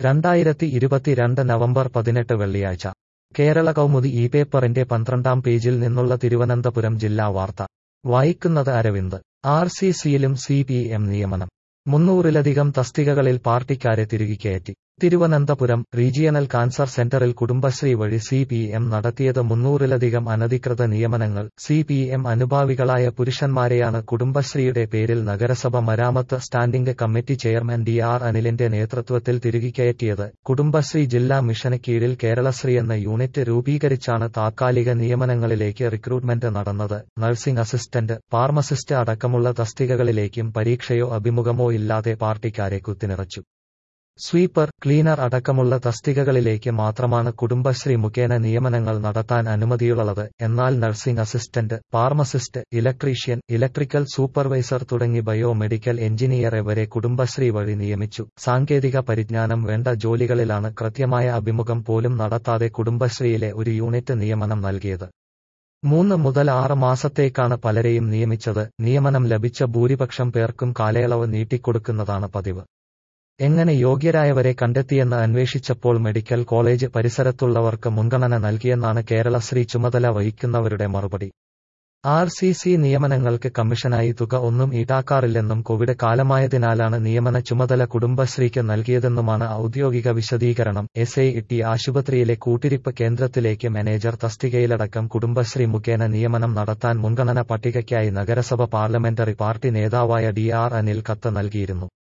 രണ്ടായിരത്തി ഇരുപത്തിരണ്ട് നവംബർ പതിനെട്ട് വെള്ളിയാഴ്ച കേരള കൗമുദി ഈ പേപ്പറിന്റെ പന്ത്രണ്ടാം പേജിൽ നിന്നുള്ള തിരുവനന്തപുരം ജില്ലാ വാർത്ത വായിക്കുന്നത് അരവിന്ദ് ആർ സി സിയിലും സി പി എം നിയമനം മുന്നൂറിലധികം തസ്തികകളിൽ പാർട്ടിക്കാരെ തിരികെക്കയറ്റി തിരുവനന്തപുരം റീജിയണൽ കാൻസർ സെന്ററിൽ കുടുംബശ്രീ വഴി സി പി എം നടത്തിയത് മുന്നൂറിലധികം അനധികൃത നിയമനങ്ങൾ സി പി എം അനുഭാവികളായ പുരുഷന്മാരെയാണ് കുടുംബശ്രീയുടെ പേരിൽ നഗരസഭ മരാമത്ത് standing committee chairman D R അനിലിന്റെ നേതൃത്വത്തിൽ തിരികെക്കയറ്റിയത് കുടുംബശ്രീ ജില്ലാ മിഷന് കീഴിൽ കേരളശ്രീ എന്ന യൂണിറ്റ് രൂപീകരിച്ചാണ് താത്കാലിക നിയമനങ്ങളിലേക്ക് റിക്രൂട്ട്മെന്റ് നടന്നത് നഴ്സിംഗ് അസിസ്റ്റന്റ് ഫാർമസിസ്റ്റ് അടക്കമുള്ള തസ്തികകളിലേക്കും പരീക്ഷയോ അഭിമുഖമോ ഇല്ലാതെ പാർട്ടിക്കാരെ കുത്തിനിറച്ചു സ്വീപ്പർ ക്ലീനർ അടക്കമുള്ള തസ്തികകളിലേക്ക് മാത്രമാണ് കുടുംബശ്രീ മുഖേന നിയമനങ്ങൾ നടത്താൻ അനുമതിയുള്ളത് എന്നാൽ nursing assistant pharmacist electrician electrical supervisor തുടങ്ങി ബയോമെഡിക്കൽ എഞ്ചിനീയറെ വരെ കുടുംബശ്രീ വഴി നിയമിച്ചു സാങ്കേതിക പരിജ്ഞാനം വേണ്ട ജോലികളിലാണ് കൃത്യമായ അഭിമുഖം പോലും നടത്താതെ കുടുംബശ്രീയിലെ ഒരു യൂണിറ്റ് നിയമനം നൽകിയത് മൂന്ന് മുതൽ ആറ് മാസത്തേക്കാണ് പലരെയും നിയമിച്ചത് നിയമനം ലഭിച്ച ഭൂരിപക്ഷം പേർക്കും കാലയളവ് നീട്ടിക്കൊടുക്കുന്നതാണ് പതിവ് എങ്ങനെ യോഗ്യരായവരെ കണ്ടെത്തിയെന്ന് അന്വേഷിച്ചപ്പോൾ മെഡിക്കൽ കോളേജ് പരിസരത്തുള്ളവർക്ക് മുൻഗണന നൽകിയെന്നാണ് കേരളശ്രീ ചുമതല വഹിക്കുന്നവരുടെ മറുപടി ആർ സി സി നിയമനങ്ങൾക്ക് കമ്മീഷനായി തുക ഒന്നും ഈടാക്കാറില്ലെന്നും കോവിഡ് കാലമായതിനാലാണ് നിയമന ചുമതല കുടുംബശ്രീക്ക് നൽകിയതെന്നുമാണ് ഔദ്യോഗിക വിശദീകരണം എസ് ഐ ടി ആശുപത്രിയിലെ കൂട്ടിരിപ്പ് കേന്ദ്രത്തിലേക്ക് മാനേജർ തസ്തികയിലടക്കം കുടുംബശ്രീ മുഖേന നിയമനം നടത്താൻ മുൻഗണന പട്ടികയ്ക്കായി നഗരസഭ പാർലമെന്ററി പാർട്ടി നേതാവായ ഡി ആർ അനിൽ കത്ത് നൽകിയിരുന്നു